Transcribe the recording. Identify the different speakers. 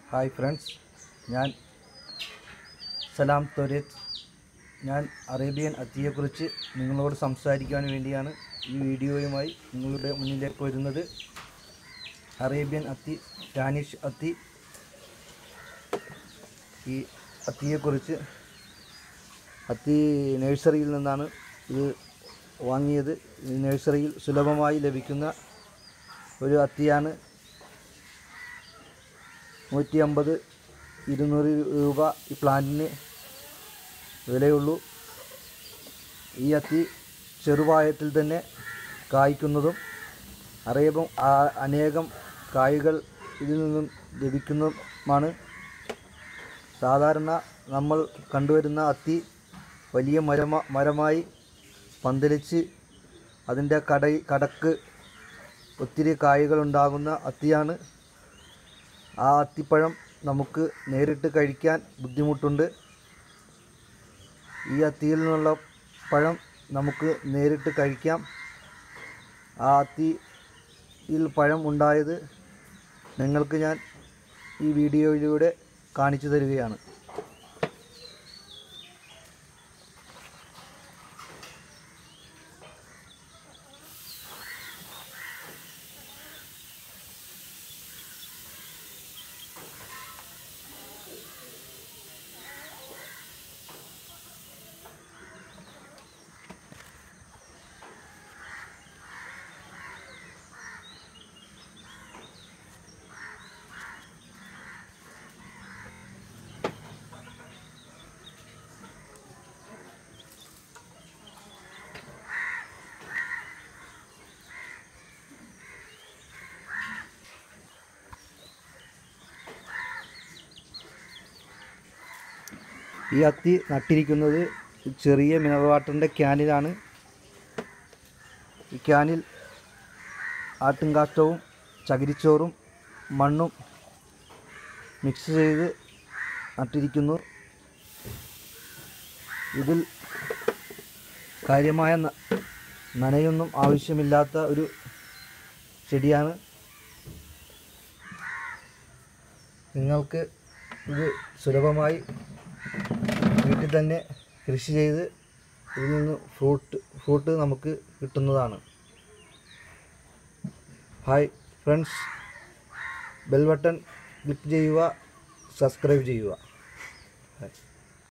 Speaker 1: hi friends ഞാൻ സലാം തൊരേത്ത് ഞാൻ Arabian അത്തിയെക്കുറിച്ച് നിങ്ങളോട് സംസാരിക്കാൻ വേണ്ടിയാണ് ഈ വീഡിയോയുമായി നിങ്ങളുടെ മുന്നിലേക്ക് വരുന്നത് അറേബ്യൻ അത്തി ഡാനിഷ് അത്തി ഈ അത്തിയെക്കുറിച്ച് അത്തി നഴ്സറിയിൽ നിന്നാണ് ഇത് വാങ്ങിയത് ഈ നഴ്സറിയിൽ സുലഭമായി ലഭിക്കുന്ന ഒരു അത്തിയാണ് നൂറ്റി അമ്പത് ഇരുന്നൂറ് രൂപ ഈ പ്ലാന്റിന് വിലയുള്ളൂ ഈ അത്തി ചെറുപ്രായത്തിൽ തന്നെ കായ്ക്കുന്നതും അറേബ്യം ആ- അനേകം കായ്കൾ ഇതിൽ നിന്നും ലഭിക്കുന്നതുമാണ് സാധാരണ നമ്മൾ കണ്ടുവരുന്ന അത്തി വലിയ മരമ മരമായി പന്തലിച്ച് അതിൻ്റെ കട കടക്ക് ഒത്തിരി കായ്കൾ ഉണ്ടാകുന്ന അത്തിയാണ് ആ അത്തിപ്പഴം നമുക്ക് നേരിട്ട് കഴിക്കാൻ ബുദ്ധിമുട്ടുണ്ട് ഈ അത്തിയിൽ നിന്നുള്ള പഴം നമുക്ക് നേരിട്ട് കഴിക്കാം ആ അത്തിയിൽ പഴം ഉണ്ടായത് നിങ്ങൾക്ക് ഞാൻ ഈ വീഡിയോയിലൂടെ കാണിച്ചു തരികയാണ് ഈ അത്തി നട്ടിരിക്കുന്നത് ചെറിയ മിനറൽ വാട്ടറിൻ്റെ ക്യാനിലാണ് ഈ ക്യാനിൽ ആട്ടുംകാഷ്ടവും ചകിരിച്ചോറും മണ്ണും മിക്സ് ചെയ്ത് നട്ടിരിക്കുന്നു ഇതിൽ കാര്യമായ ന- നനയൊന്നും ആവശ്യമില്ലാത്ത ഒരു ചെടിയാണ് നിങ്ങൾക്ക് ഇത് സുലഭമായി വീട്ടിൽ തന്നെ കൃഷി ചെയ്ത് ഇതിൽ നിന്ന് ഫ്രൂട്ട് ഫ്രൂട്ട് നമുക്ക് കിട്ടുന്നതാണ് hi friends bell button click ചെയ്യുക സബ്സ്ക്രൈബ് ചെയ്യുക ഹായ്